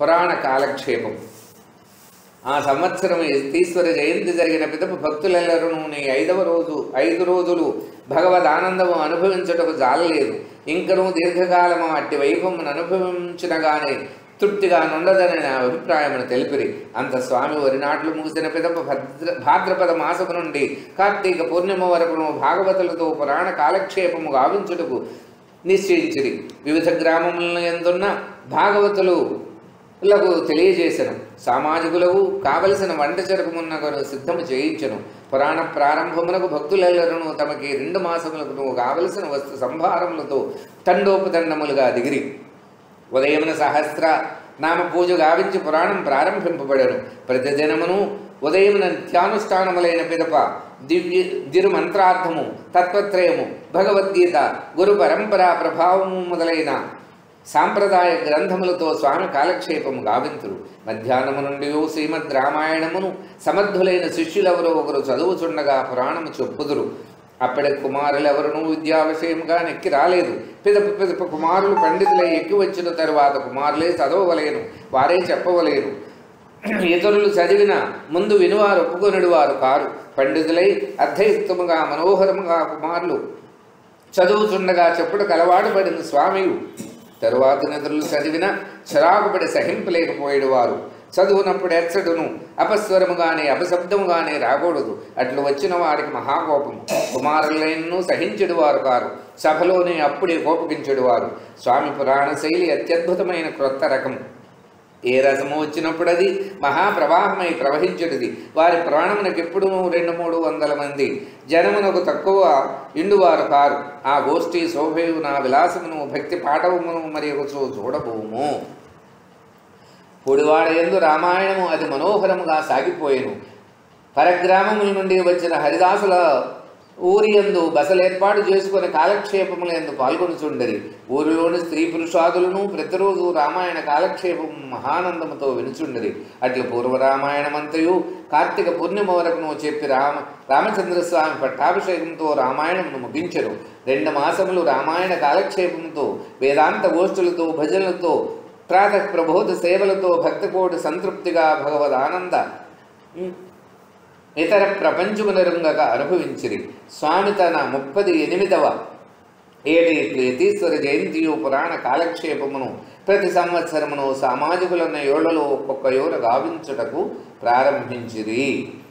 పురాణ కాలక్షేపం ఆ సంవత్సరం యతీశ్వర జయంతి జరిగిన పిదప భక్తులెల్లరూ నీ ఐదవ రోజు ఐదు రోజులు భగవద్ ఆనందము అనుభవించుటకు జాలలేదు ఇంకనూ దీర్ఘకాలము అట్టి వైభవమును అనుభవించినగానే తృప్తిగా నుండదని నా అభిప్రాయమును తెలిపిరి అంత స్వామి వరినాట్లు ముగిసిన పిదప భద్ర భాద్రపద మాసము నుండి కార్తీక పూర్ణిమ వరకును భాగవతులతో పురాణ కాలక్షేపము గావించుటకు నిశ్చయించిరి వివిధ గ్రామములను ఎందున్న భాగవతులు లకు తెలియజేసను సామాజికులకు కావలసిన వంట చెరకుమున్నగను సిద్ధము చేయించను పురాణ ప్రారంభమునకు భక్తులెల్లరూ తమకి రెండు మాసములకు కావలసిన వస్తు సంభారములతో తండోపతండములుగా దిగిరి ఉదయమున సహస్ర నామ పూజ గావించి పురాణం ప్రారంభింపబడను ప్రతిదినమును ఉదయమున నిత్యానుష్ఠానములైన పిదప దివ్య దిరు మంత్రార్థము తత్వత్రయము భగవద్గీత గురు పరంపరా ప్రభావము మొదలైన సాంప్రదాయ గ్రంథములతో స్వామి కాలక్షేపము గావింతురు మధ్యాహ్నము నుండి శ్రీమద్ రామాయణమును సమర్థులైన శిష్యులెవరో ఒకరు చదువుచుండగా పురాణము చెప్పుదురు అప్పటి కుమారులెవరునూ విద్యా విషయముగా నెక్కి రాలేదు పిదప పిదప కుమారులు పండితులై ఎక్కి వచ్చిన తరువాత కుమారులే చదవవలేను వారే చెప్పవలేను ఇతరులు చదివిన ముందు వినువారు ఒప్పుకొనుడు వారు కారు పండితులై అర్ధయుక్తముగా మనోహరముగా కుమారులు చదువుచుండగా చెప్పుడు కలవాడు పడిన స్వామియు తరువాత నిద్రలు చదివిన చిరాకుపడి సహింపలేకపోయేడు వారు చదువునప్పుడు ఎచ్చడును అపస్వరముగానే అపశబ్దముగానే రాకూడదు అట్లు వచ్చిన వారికి మహాకోపము కుమారులైనను సహించెడు వారు కారు సభలోనే అప్పుడే కోపగించెడు వారు స్వామి పురాణ శైలి అత్యద్భుతమైన క్రొత్త రకం ఏ రసము వచ్చినప్పుడు అది మహాప్రవాహమై ప్రవహించుడిది వారి ప్రాణమునకు ఎప్పుడు రెండు మూడు వందల మంది జనమునకు తక్కువ ఇండువారు కారు ఆ గోష్ఠి శోభయు నా విలాసమును భక్తి పాఠవమును మరి ఒకచో చూడబోము పొడివాడ ఎందు రామాయణము అది మనోహరముగా సాగిపోయెను పరగ్రామముల నుండి వచ్చిన హరిదాసుల ఊరి యందు బసలు ఏర్పాటు చేసుకుని కాలక్షేపముల ఎందు పాల్గొనుచుండరి ఊరిలోని స్త్రీ పురుషాదులను ప్రతిరోజు రామాయణ కాలక్షేపం మహానందముతో వినుచుండరి అట్లు పూర్వ రామాయణమంతయు కార్తీక పూర్ణిమ వరకును చెప్పి రామ రామచంద్రస్వామి పట్టాభిషేకంతో రామాయణమును ముగించరు రెండు మాసములు రామాయణ కాలక్షేపంతో వేదాంత గోష్ఠులతో భజనలతో ప్రాతః ప్రబోధ సేవలతో భక్తకోటి సంతృప్తిగా భగవద్ ఆనంద ఇతర ప్రపంచమునరుంగక అనుభవించిరి స్వామి తన ముప్పది ఎనిమిదవ ఏటి యతీశ్వర జయంతియు పురాణ కాలక్షేపమును ప్రతి సంవత్సరమును సామాజికులన్న ఏళ్లలో ఒక్కొక్క యోర గావించుటకు ప్రారంభించిరి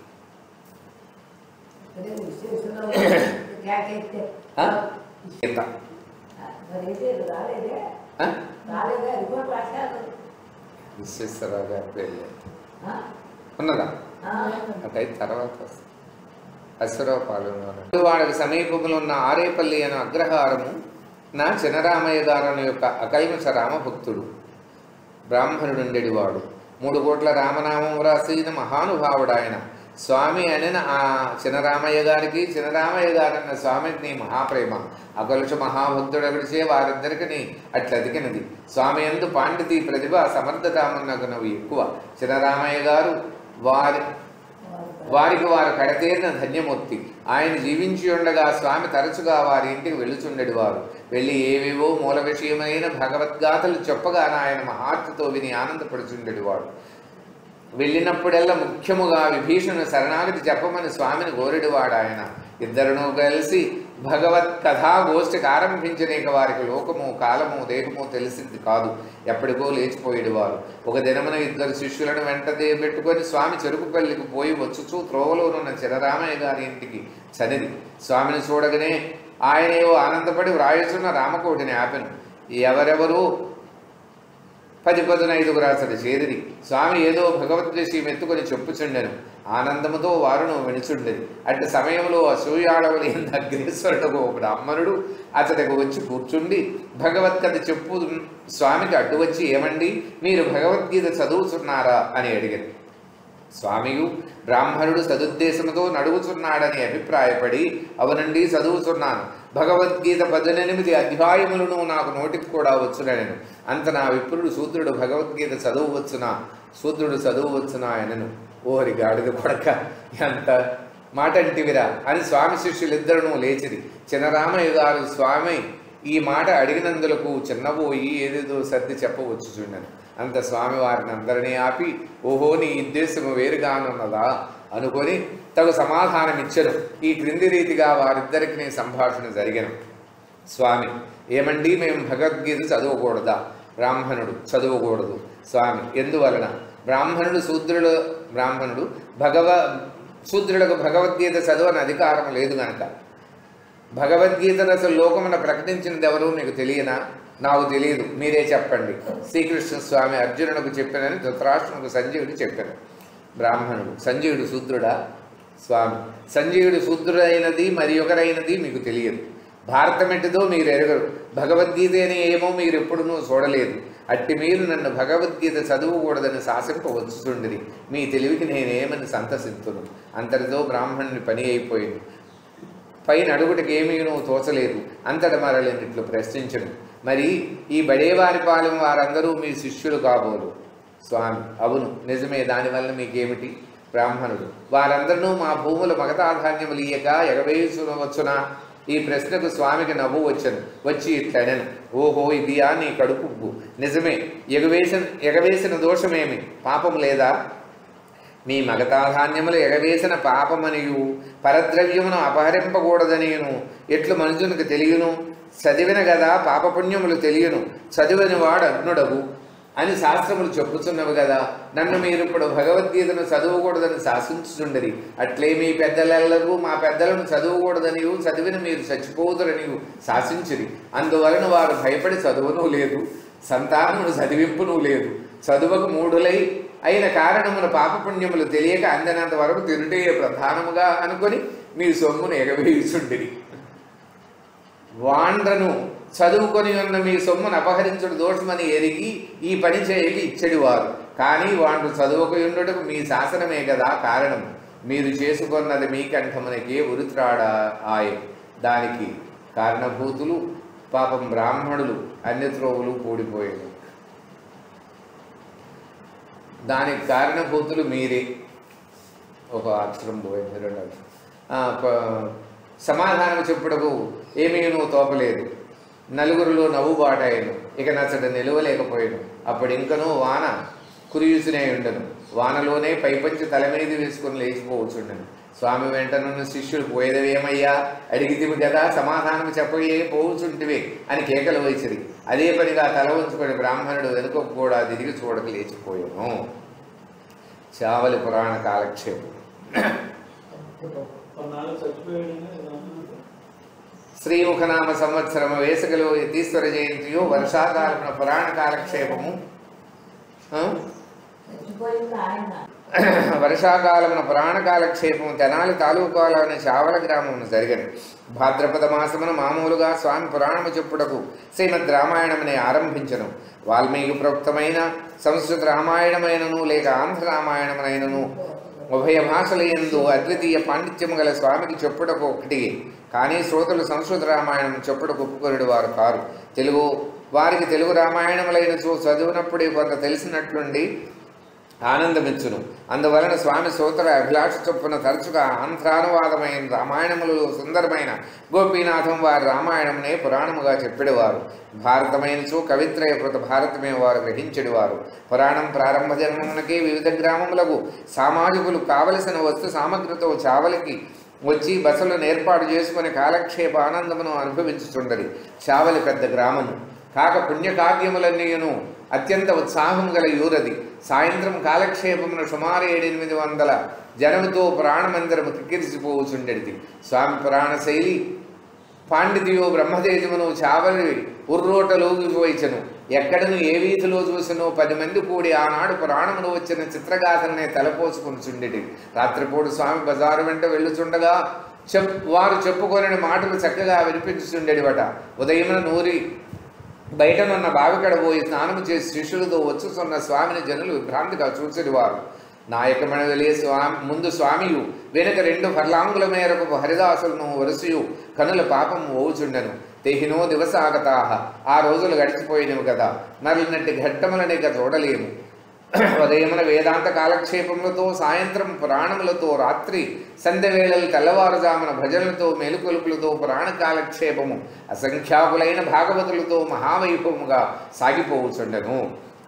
अरे उससे सुनो क्या कहते हाँ? ఇంత अरे రాలేదే ఆ? రాలేదే రిపోర్ట్ రాశారు విశ్వేశ్వరరావు గారి పేరు ఆ? ఉన్నదా ఆ. అటైతే తర్వాత వస్తుంది అశ్వరావు పాల్గొన్నారు వాడికి సమీపంలో ఉన్న ఆరేపల్లి అనే అగ్రహారము నా చినరామయ్య గారు యొక్క అకల్మష రామభక్తుడు బ్రాహ్మణుడుండెడి వాడు మూడు కోట్ల రామనామం రాసిన మహానుభావుడు ఆయన స్వామి అనిన ఆ చినరామయ్య గారికి చినరామయ్య గారన్న స్వామికి మహాప్రేమ అకలుష మహాభక్తుడు అవిడిచే వారిద్దరికి అట్లదికినది స్వామి ఎందు పాండితి ప్రతిభ సమర్థతామన్నగునవి ఎక్కువ చినరామయ్య గారు వారి వారికి వారు కడతేరిన ధన్యమూర్తి ఆయన జీవించి ఉండగా స్వామి తరచుగా వారి ఇంటికి వెళ్ళుచుండెడు వారు వెళ్ళి ఏవేవో మూల విషయమైన భగవద్గాథలు చెప్పగా ఆయన మహార్తితో విని ఆనందపడుచుండెడు వాడు వెళ్ళినప్పుడల్లా ముఖ్యముగా విభీషణ శరణాగతి చెప్పమని స్వామిని కోరెడువాడు ఆయన ఇద్దరును కలిసి భగవత్ కథా గోష్ఠికి ఆరంభించలేక వారికి లోకము కాలము దేహము తెలిసింది కాదు ఎప్పటికో లేచిపోయేడు వారు ఒక దినమున ఇద్దరు శిష్యులను వెంట పెట్టుకొని స్వామి చెరుకుపల్లికి పోయి వచ్చుచూ త్రోవలోనున్న చిరరామయ్య గారి ఇంటికి చనిది స్వామిని చూడగానే ఆయనేవో ఆనందపడి వ్రాయుచున్న రామకోటిని ఆపెను ఎవరెవరు పది పదున ఐదుగురు అతడు చేరిది స్వామి ఏదో భగవద్విషయం ఎత్తుకొని చెప్పుచుండెను ఆనందముతో వారును వినుచుండేది అట్టి సమయంలో అసూయాడవలి అగ్రేశ్వరుడు ఓ బ్రాహ్మణుడు అతడికి వచ్చి కూర్చుండి భగవద్గీత చెప్పు స్వామికి అడ్డు వచ్చి ఏమండి మీరు భగవద్గీత చదువుతున్నారా అని అడిగారు స్వామియు బ్రాహ్మణుడు సదుద్దేశముతో నడుగుచున్నాడని అభిప్రాయపడి అవనండి చదువుతున్నాను భగవద్గీత పద్దెనిమిది అధ్యాయములను నాకు నోటికి కూడా వచ్చునను అంత నా విప్రుడు శూద్రుడు భగవద్గీత చదువువచ్చునా శూద్రుడు చదువువచ్చునా అనను ఓరి గాడిద కొడక ఎంత మాట అంటివిరా అని స్వామి శిష్యులిద్దరును లేచిరి చిన్నరామయ్య గారు స్వామి ఈ మాట అడిగినందులకు చిన్నబోయి ఏదేదో సర్ది చెప్పవచ్చు చూడను అంత స్వామివారిని అందరినీ ఆపి ఓహో నీ ఉద్దేశము వేరుగానున్నదా అనుకొని తగు సమాధానం ఇచ్చను ఈ క్రింది రీతిగా వారిద్దరికి సంభాషణ జరిగను స్వామి ఏమండి మేము భగవద్గీత చదవకూడదా బ్రాహ్మణుడు చదవకూడదు స్వామి ఎందువలన బ్రాహ్మణుడు శూద్రుడు బ్రాహ్మణుడు భగవ శూద్రులకు భగవద్గీత చదవని అధికారం లేదు గనక భగవద్గీతను అసలు లోకమున ప్రకటించినది ఎవరు మీకు తెలియనా నాకు తెలియదు మీరే చెప్పండి శ్రీకృష్ణ స్వామి అర్జునుడికి చెప్పినని ధృతరాష్ట్రునికి సంజయుడు చెప్పాను బ్రాహ్మణుడు సంజయుడు శూద్రుడా స్వామి సంజయుడు శూద్రుడైనది మరి ఒకరైనది మీకు తెలియదు భారతం ఎట్టిదో మీరు ఎరగరు భగవద్గీత అని ఏమో మీరు ఎప్పుడునూ చూడలేదు అట్టి మీరు నన్ను భగవద్గీత చదువుకూడదని శాసింపవచ్చుచుండిరి మీ తెలివికి నేనేమని సంతసిస్తును అంతటితో బ్రాహ్మణుని పని అయిపోయింది పైన అడుగుటకి ఏమీనూ తోచలేదు అంతట మరలినిట్లు ప్రశ్నించను మరి ఈ బడేవారి పాలెం వారందరూ మీ శిష్యులు కాబోలు స్వామి అవును నిజమే దానివల్ల మీకేమిటి బ్రాహ్మణుడు వారందరూ మా భూముల మగతాధాన్యములు ఇయ్యక ఎగవేసునవచ్చునా ఈ ప్రశ్నకు స్వామికి నవ్వు వచ్చను వచ్చి ఇట్లనను ఓహో ఇదియా నీ కడుపు నిజమే ఎగవేసిన ఎగవేసిన దోషమేమి పాపం లేదా మీ మగతాధాన్యములు ఎగవేసిన పాపమనియు పరద్రవ్యమును అపహరింపకూడదనియును ఎట్లు మనుషునికి తెలియను చదివిన గదా పాపపుణ్యములు తెలియను చదివని వాడు అగ్నుడగు అని శాస్త్రములు చెప్పుచున్నవి కదా నన్ను మీరు ఇప్పుడు భగవద్గీతను చదవకూడదని శాసించుచుండరి అట్లే మీ పెద్దలెల్లరూ మా పెద్దలను చదవకూడదనియు చదివిన మీరు చచ్చిపోదురనియు శాసించిరి అందువలన వారు భయపడి చదువును లేదు సంతానమును చదివింపును లేదు చదువకు మూఢులై అయిన కారణమున పాపపుణ్యములు తెలియక అందినంత వరకు తిరుటే ప్రధానముగా అనుకొని మీ సొమ్మును ఎగవేయుచుండిరి వాండ్రను చదువుకొని ఉన్న మీ సొమ్మును అపహరించుడు దోషమని ఎరిగి ఈ పని చేయక ఇచ్చడివారు కానీ వాండు చదువుకుయుండుటకు మీ శాసనమే కదా కారణం మీరు చేసుకున్నది మీ కంఠమునకే ఉరిత్రాడ ఆయ దానికి కారణభూతులు పాపం బ్రాహ్మణులు అన్ని త్రోవులు కూడిపోయారు దానికి కారణభూతులు మీరే ఒక అక్షరం పోయింది రెండు అక్షరం ఆ, ప- సమాధానం చెప్పుటకు ఏమీ నువ్వు తోపలేదు నలుగురిలో నవ్వుబాటాయను ఇక నచ్చట నిలవలేకపోయాను అప్పుడు ఇంకనూ వాన కురియుసునే ఉండను వానలోనే పైపంచి తల మీద వేసుకుని లేచిపోవచ్చుండను స్వామి వెంటనున్న శిష్యుడు పోయేదవేమయ్యా అడిగితివి కదా సమాధానం చెప్పయే పోవుచుంటివే అని కేకలు వేసిరి అదే పనిగా తల ఉంచుకొని బ్రాహ్మణుడు వెనుక కూడా తిరిగి చూడక లేచిపోయాను చావలి పురాణ కాలక్షేపం కొన్నాళ్ళు చచ్చిపోయాడని శ్రీముఖనామ సంవత్సరము వేసవిలో యతీశ్వర జయంతియు వర్షాకాలమున పురాణ కాలక్షేపము ఆ? చచ్చిపోయింది ఆయన వర్షాకాలమున పురాణ కాలక్షేపము తెనాలి తాలూకాలోని చావల గ్రామమును జరిగను భాద్రపద మాసమున మామూలుగా స్వామి పురాణము చెప్పుటకు శ్రీమద్ రామాయణమునే ఆరంభించను వాల్మీకి ప్రోక్తమైన సంస్కృత రామాయణమైనను లేక ఆంధ్ర రామాయణమునైనను ఉభయ భాషల యందు అద్వితీయ పాండిత్యము గల స్వామికి చెప్పుటకు ఒకటి కానీ శ్రోతలు సంస్కృత రామాయణం చెప్పుటకు ఒప్పుకొనుడు వారు కారు తెలుగు వారికి తెలుగు రామాయణములైన చూ చదివినప్పుడే కొంత తెలిసినట్లుండి ఆనందమిచ్చును అందువలన స్వామి సోదర అభిలాష చొప్పున తరచుగా ఆంధ్రానువాదమైన రామాయణములలో సుందరమైన గోపీనాథం వారి రామాయణమునే పురాణముగా చెప్పేవారు భారతమైనచు కవిత్రయ కృత భారతమే వారు గ్రహించెడివారు పురాణం ప్రారంభ జన్మమునకే వివిధ గ్రామములకు సామాజికులు కావలసిన వస్తు సామగ్రితో చావలికి వచ్చి బసలను ఏర్పాటు చేసుకుని కాలక్షేప ఆనందమును అనుభవించుచుండరి చావలి పెద్ద గ్రామము కాక పుణ్యకార్యములన్నీయును అత్యంత ఉత్సాహం గల యూరది సాయంత్రం కాలక్షేపమును సుమారు ఏడెనిమిది వందల జనముతో పురాణమందిరము కిక్కిరిసిపోవుచుండెడిది స్వామి పురాణ శైలి పాండితియో బ్రహ్మతేజమును చావలి ఉర్రోటలోగిపోయిచను ఎక్కడను ఏ వీధిలో చూసినో పది మంది కూడి ఆనాడు పురాణమును వచ్చిన చిత్రగాథలనే తలపోసుకుని చుండెటి రాత్రిపూట స్వామి బజారు వెంట వెళ్ళుచుండగా చెప్ వారు చెప్పుకొనిన మాటలు చక్కగా వినిపించుచుండెడివట ఉదయమున నూరి బయటనున్న బావికడ పోయి స్నానము చేసి శిష్యులతో వచ్చుతున్న స్వామిని జనులు విభ్రాంతిగా చూసేవారు నాయకమణ వెలియ స్వామి ముందు స్వామియు వెనుక రెండు ఫర్లాంగుల మేరకు హరిదాసులను వరుసయు కనుల పాపం ఓవుచుండెను తెహినో దివసాగతాహ ఆ రోజులు గడిచిపోయినవి కదా మరలినట్టి ఘట్టములనిక చూడలేము ఉదయమున వేదాంత కాలక్షేపములతో సాయంత్రం పురాణములతో రాత్రి సంధ్యవేళలు తెల్లవారుజామున భజనలతో మేలుకొలుపులతో పురాణ కాలక్షేపము అసంఖ్యాకులైన భాగవతులతో మహావైభవముగా సాగిపోవచుండెను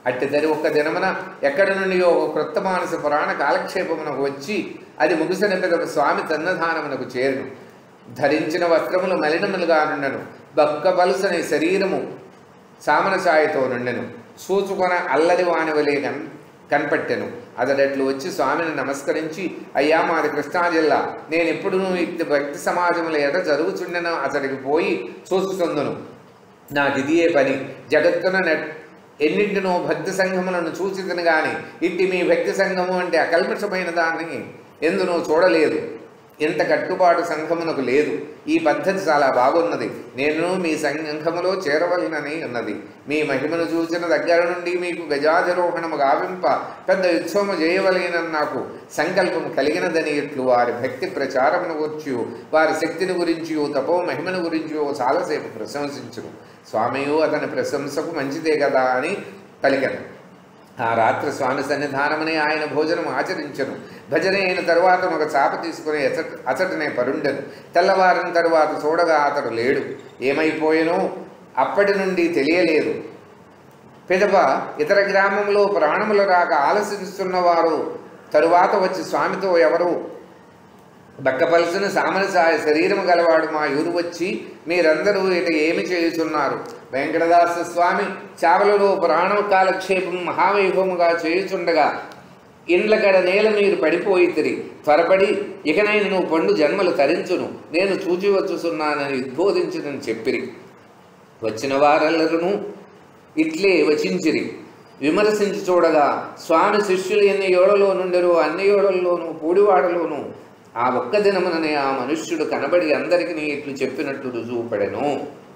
అట్టిదరి ఒక దినమున ఎక్కడి నుండి ఒక క్రొత్త మానస పురాణ కాలక్షేపమునకు వచ్చి అది ముగిసిన పిదప స్వామి తన్నధానమునకు చేరును ధరించిన వస్త్రములు మలినములుగా నుండెను బక్క పలుసని శరీరము సామన ఛాయతో నుండెను చూచుకొన అల్లరి వాని వలె కన్ కనపట్టెను అతడట్లు వచ్చి స్వామిని నమస్కరించి అయ్యా మాది కృష్ణా జిల్లా నేను ఎప్పుడు ఇట్టి భక్తి సమాజముల ఎడ జరుగుచుండెనో అతడికి పోయి చూసుకుందును నాకు ఇదియే పని జగత్తున నెట్ ఎన్నింటినో భక్తి సంఘములను చూచితను గాని ఇట్టి మీ భక్తి సంఘము అంటే అకల్మషమైన దాన్ని ఎందునూ చూడలేదు ఇంత కట్టుబాటు సంఘమునకు లేదు ఈ పద్ధతి చాలా బాగున్నది నేను మీ సంఘములో చేరవలనని ఉన్నది మీ మహిమను చూసిన దగ్గర నుండి మీకు గజాధిరోహణము గావింప పెద్ద ఉత్సవము చేయవలెనని నాకు సంకల్పం కలిగినదని ఇట్లు వారి భక్తి ప్రచారమును గురించి వారి శక్తిని గురించి తపో మహిమను గురించి చాలాసేపు ప్రశంసించును స్వామియు అతని ప్రశంసకు మంచిదే కదా అని పలికెను ఆ రాత్రి స్వామి సన్నిధానమని ఆయన భోజనం ఆచరించను భజన అయిన తరువాత ఒక చాప తీసుకుని అచట అచటనే పరుండెను తెల్లవారిన తరువాత చూడగా అతడు లేడు ఏమైపోయెనో అప్పటి నుండి తెలియలేదు పిదప ఇతర గ్రామంలో ప్రాణములు రాక ఆలసిస్తున్నవారు తరువాత వచ్చి స్వామితో ఎవరు బక్కపలసిన సామరసాయ శరీరము గలవాడు మా ఊరు వచ్చి మీరందరూ ఇట ఏమి చేయుచున్నారు వెంకటదాస స్వామి చావలలో ప్రాణ కాలక్షేపం మహావైభవముగా చేయుచుండగా ఇండ్లకడ నేల మీరు పడిపోయితిరి త్వరపడి ఇకనైనా నువ్వు పండు జన్మలు తరించును నేను చూచి వచ్చుచున్నానని ఉద్బోధించునని చెప్పిరి వచ్చిన వారెల్లరూ ఇట్లే వచించిరి విమర్శించి చూడగా స్వామి శిష్యులు ఎన్ని ఏడలో నుండెరో అన్ని ఏడల్లోనూ పూడివాడలోనూ ఆ ఒక్క దినముననే ఆ మనుష్యుడు కనబడి అందరికీ ఇట్లు చెప్పినట్లు రుజువుపడెను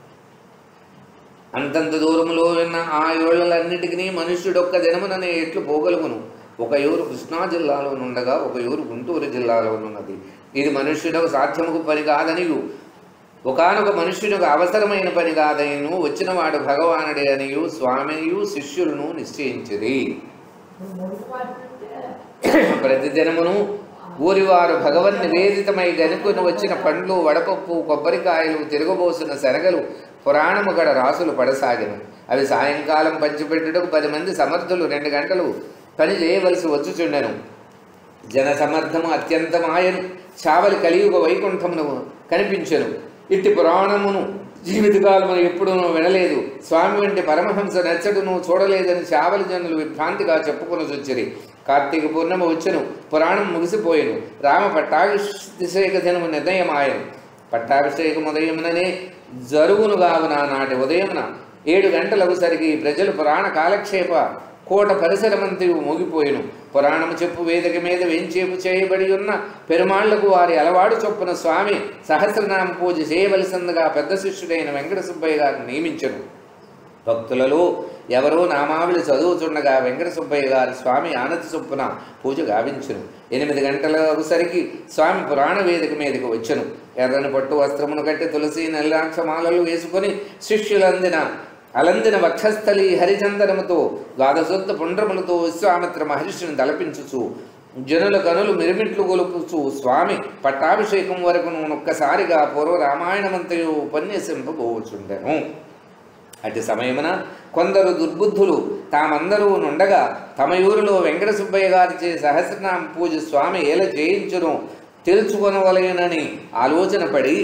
అంతంత దూరములో ఉన్న ఆ ఏళ్లన్నిటికీ మనుష్యుడు ఒక్క దినముననే ఎట్లు పోగలుగును ఒక ఊరు కృష్ణా జిల్లాలో నుండగా ఒక ఊరు గుంటూరు జిల్లాలోనున్నది ఇది మనుష్యుడకు సాధ్యముకు పని కాదనియు ఒకనొక మనుష్యునికి అవసరమైన పని కాదనియు వచ్చినవాడు భగవానుడే అనియు స్వామియు శిష్యులను నిశ్చయించిరి మూడు పాటలు ప్రతిదినమును ఊరివారు భగవన్ నివేదితమై గనుకొని వచ్చిన పండ్లు వడపప్పు కొబ్బరికాయలు తిరగబోసిన శనగలు పురాణము గడ రాసులు పడసాగిను అవి సాయంకాలం పంచిపెట్టుటకు పది మంది సమర్థులు రెండు గంటలు పని చేయవలసి వచ్చుచుండెను జన సమర్థము అత్యంతమాయను చావలి కలియుగ వైకుంఠమును కనిపించెను ఇట్టి పురాణమును జీవితకాలమును ఎప్పుడూ వినలేదు స్వామి వంటి పరమహంస నచ్చడును చూడలేదని చావలి జనులు విభ్రాంతిగా చెప్పుకొని వచ్చిరి కార్తీక పూర్ణిమ వచ్చెను పురాణం ముగిసిపోయెను రామ పట్టాభిషేక దినము నిర్ణయమాయను పట్టాభిషేకం ఉదయముననే జరుగును గావున నాటి ఉదయమున ఏడు గంటలకు సరికి ప్రజలు పురాణ కాలక్షేప కోట పరిసరమంతయు మోగిపోయెను పురాణము చెప్పు వేదిక మీద వెంచేపు చేయబడి ఉన్న పెరుమాళ్లకు వారి అలవాడు చొప్పున స్వామి సహస్రనామ పూజ చేయవలసిందిగా పెద్ద శిష్యుడైన వెంకట సుబ్బయ్య గారిని నియమించను భక్తులలో ఎవరో నామావళి చదువుతుండగా వెంకట సుబ్బయ్య గారి స్వామి ఆనతి చొప్పున పూజ గావించును ఎనిమిది గంటలసరికి స్వామి పురాణ వేదిక మీదకి వచ్చెను ఎర్రని పట్టు వస్త్రమును కట్టి తులసి నల్లాక్షమాలలు వేసుకొని శిష్యులందిన అలందిన వక్షస్థలి హరిచందనముతో ద్వాదశొత్త పుండ్రములతో విశ్వామిత్ర మహర్షిని తలపించుచు జనుల కనులు మిరుమిట్లు గొలుపుచు స్వామి పట్టాభిషేకం వరకు ఒక్కసారిగా పూర్వ రామాయణమంతయు ఉపన్యసింపబోచుండెను అటు సమయమున కొందరు దుర్బుద్ధులు తామందరూ నుండగా తమ ఊరిలో వెంకట సుబ్బయ్య గారిచే సహస్రనామ పూజ స్వామి ఏల చేయించును తెలుసుకొనవలయనని ఆలోచన పడి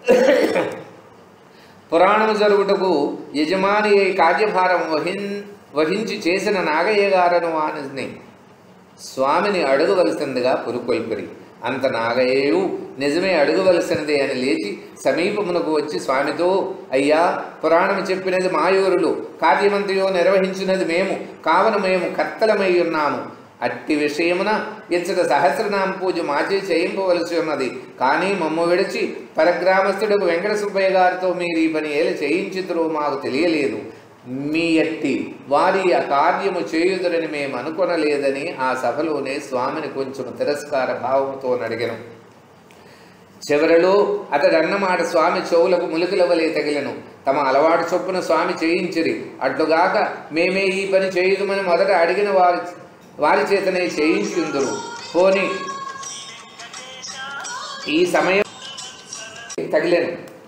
పురాణము జరుగుటకు యజమాని అయి కార్యభారం వహిన్ వహించి చేసిన నాగయ్య గారను వానిని స్వామిని అడగవలసిందిగా పురుకొల్పిరి అంత నాగయ్యు నిజమే అడగవలసినదే అని లేచి సమీపమునకు వచ్చి స్వామితో అయ్యా పురాణము చెప్పినది మాయూరులు కార్యమంతయో నిర్వహించినది మేము కావున మేము కర్తలమై ఉన్నాము అట్టి విషయమున ఇచ్చట సహస్రనామ పూజ మాచే చేయింపవలసి ఉన్నది కానీ మమ్మ విడిచి పరగ్రామస్థుడు వెంకట సుబ్బయ్య గారితో మీరు ఈ పని ఏల చేయించుతురో మాకు తెలియలేదు మీ ఎట్టి వారి ఆ కార్యము చేయుదురని మేము అనుకొనలేదని ఆ సభలోనే స్వామిని కొంచెం తిరస్కార భావంతో అడిగాను చివరిలో అతడు అన్నమాట స్వామి చెవులకు ములికల వలె తగిలను తమ అలవాటు చొప్పున స్వామి చేయించిరి అట్లుగాక మేమే ఈ పని చేయుదుమని మొదట అడిగిన వారి వారి చేతనే చేయించుందురు పోని ఈ సమయం తగిలేను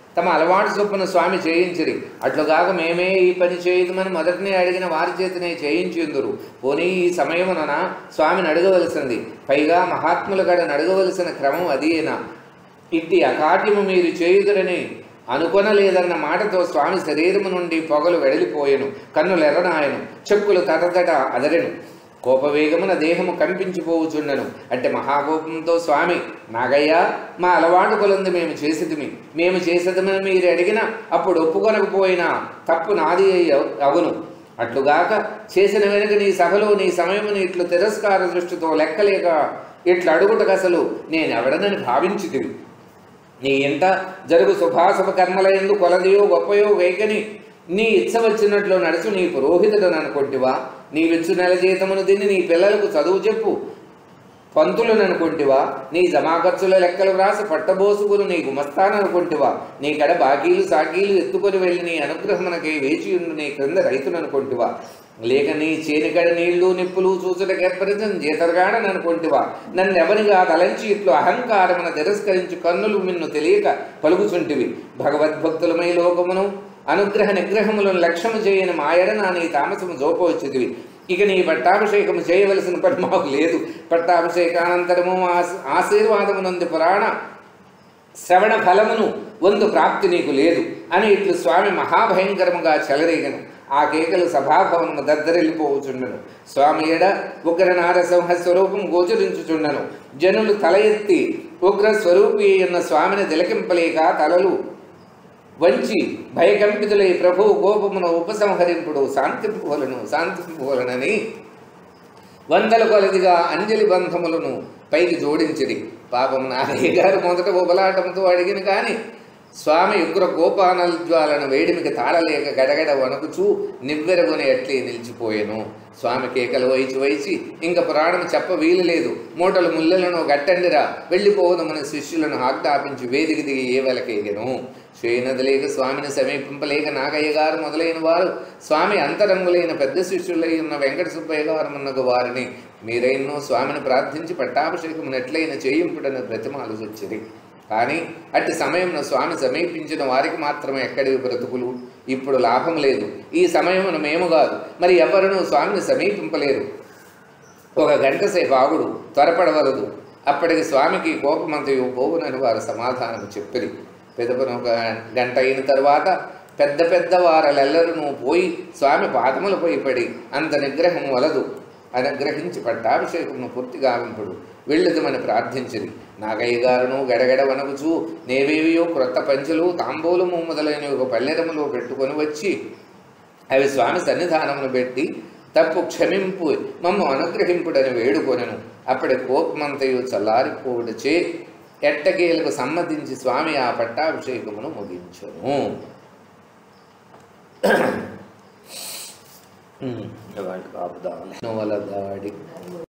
తమ అలవాటు చొప్పున స్వామి చేయించిరి అట్లుగాక మేమే ఈ పని చేయదమని మొదటినే అడిగిన వారి చేతనే చేయించిందురు పోనీ ఈ సమయమున స్వామిని అడగవలసింది పైగా మహాత్ముల గడ అడగవలసిన క్రమం అదేనా ఇట్టి అకాట్యము మీరు చేయుదురని అనుకొనలేదన్న మాటతో స్వామి శరీరము నుండి పొగలు వెడలిపోయెను కన్నులు ఎర్రనాయను చెక్కులు తటతట అదరెను కోపవేగమున దేహము కంపించిపోవుచుండెను అంటే మహాకోపంతో స్వామి నాగయ్య మా అలవాటు కొలంది మేము చేసేదిమి మేము చేసేదమని మీరు అడిగినా అప్పుడు ఒప్పుకొనకపోయినా తప్పు నాది అయ్య- అగును అట్లుగాక చేసిన వెనుక నీ సభలో నీ సమయముని ఇట్లు తిరస్కార దృష్టితో లెక్కలేక ఇట్లా అడుగుటకు అసలు నేనెవడనని భావించితివి నీ ఇంట జరుగు శుభాశుభ కర్మల ఎందు కొలదియో గొప్పయో వేగని నీ ఇచ్చ వచ్చినట్లు నడుచు నీ పురోహితుడని అనుకుంటివా నీవిచ్చు నెల జీతమును తిని నీ పిల్లలకు చదువు చెప్పు పంతులను అనుకుంటివా నీ జమా ఖర్చుల లెక్కలు వ్రాసి పట్టబోసుకుని నీ గుమస్తాను అనుకుంటివా నీ కడ బాకీలు సాకీలు ఎత్తుకొని వెళ్ళి నీ అనుగ్రహమునకై వేచి ఉండు నీ క్రింద రైతును అనుకుంటివా లేక నీ చేనికడ నీళ్లు నిప్పులు చూచుటకెప్పరితం జీతరగాడని అనుకుంటివా నన్నెవరిగా తలంచి ఇట్లు అహంకారమున తిరస్కరించి కన్నులు మిన్ను తెలియక పలుకుచుంటివి భగవద్భక్తులమై లోకమును అనుగ్రహ నిగ్రహములను లక్ష్యము చేయని మాయడ నా నీ తామసము జోపవచ్చుదివి ఇక నీ పట్టాభిషేకము చేయవలసిన పని మాకు లేదు పట్టాభిషేకానంతరము ఆశ- ఆశీర్వాదమునందు పురాణ శ్రవణ ఫలమును వందు ప్రాప్తి నీకు లేదు అని ఇట్లు స్వామి మహాభయంకరముగా చెలరేగను ఆ కేకలు సభాభవనము దద్దరిల్లిపోవుచుండెను స్వామి ఎడ ఉగ్ర నారసింహ స్వరూపం గోచరించుచుండెను జనులు తల ఎత్తి ఉగ్ర స్వరూపి ఉన్న స్వామిని తిలకింపలేక తలలు వంచి భయకంపితులై ప్రభువు కోపమును ఉపసంహరింపుడు శాంతింపువలను శాంతింపువలనని వందల కొలదిగా అంజలి బంధములను పైకి జోడించిరి పాపం నాగయ్య గారు మొదట ఉబలాటంతో అడిగిన కానీ స్వామి ఉగ్ర కోపానల్జ్వాలను వేడిమికి తాళలేక గడగడ వణుకుచూ నివ్వెరగొని ఎట్లే నిలిచిపోయెను స్వామి కేకలు వైచి వైచి ఇంక పురాణం చెప్ప వీలు లేదు మూటలు ముల్లలను గట్టండిరా వెళ్ళిపోవదమని శిష్యులను ఆజ్ఞాపించి వేదికి దిగి ఏ వెలకేగెను శ్రీనది లేక స్వామిని సమీపింపలేక నాగయ్య గారు మొదలైన వారు స్వామి అంతరంగులైన పెద్ద శిష్యులై ఉన్న వెంకట సుబ్బయ్య గారు మున్నగు వారిని మీరైనో స్వామిని ప్రార్థించి పట్టాభిషేకమును ఎట్లయిన చేయింపుడని ప్రతిమాలు వచ్చిరి కానీ అట్టి సమయంలో స్వామి సమీపించిన వారికి మాత్రమే ఎక్కడివి బ్రతుకులు ఇప్పుడు లాభం లేదు ఈ సమయమున మేము కాదు మరి ఎవరునూ స్వామిని సమీపింపలేరు ఒక గంట సేపు ఆగుడు త్వరపడవలదు అప్పటికి స్వామికి కోపమంతయు పోవునని వారు సమాధానం చెప్పిరి పెదపన ఒక గంట అయిన తర్వాత పెద్ద పెద్ద వారలెల్లరూ పోయి స్వామి పాదములపై పడి అంత నిగ్రహం వలదు అనుగ్రహించి పట్టాభిషేకమును పూర్తి గావింపుడు వెళ్ళుదమని ప్రార్థించింది నాగయ్య గారును గడగడ వనకుచూ నేవేవియో క్రొత్త పంచెలు తాంబూలము మొదలైన ఒక పల్లెరములో పెట్టుకొని వచ్చి అవి స్వామి సన్నిధానమును పెట్టి తప్పు క్షమింపు మమ్మ అనుగ్రహింపుడని వేడుకొనెను అప్పటి కోపమంతయు చల్లారిపోవుటచే ఎట్టకేలకు సమ్మతించి స్వామి ఆ పట్టాభిషేకమును ముగించెను వాళ్ళకి ఆపుదాం వల్ల దాడి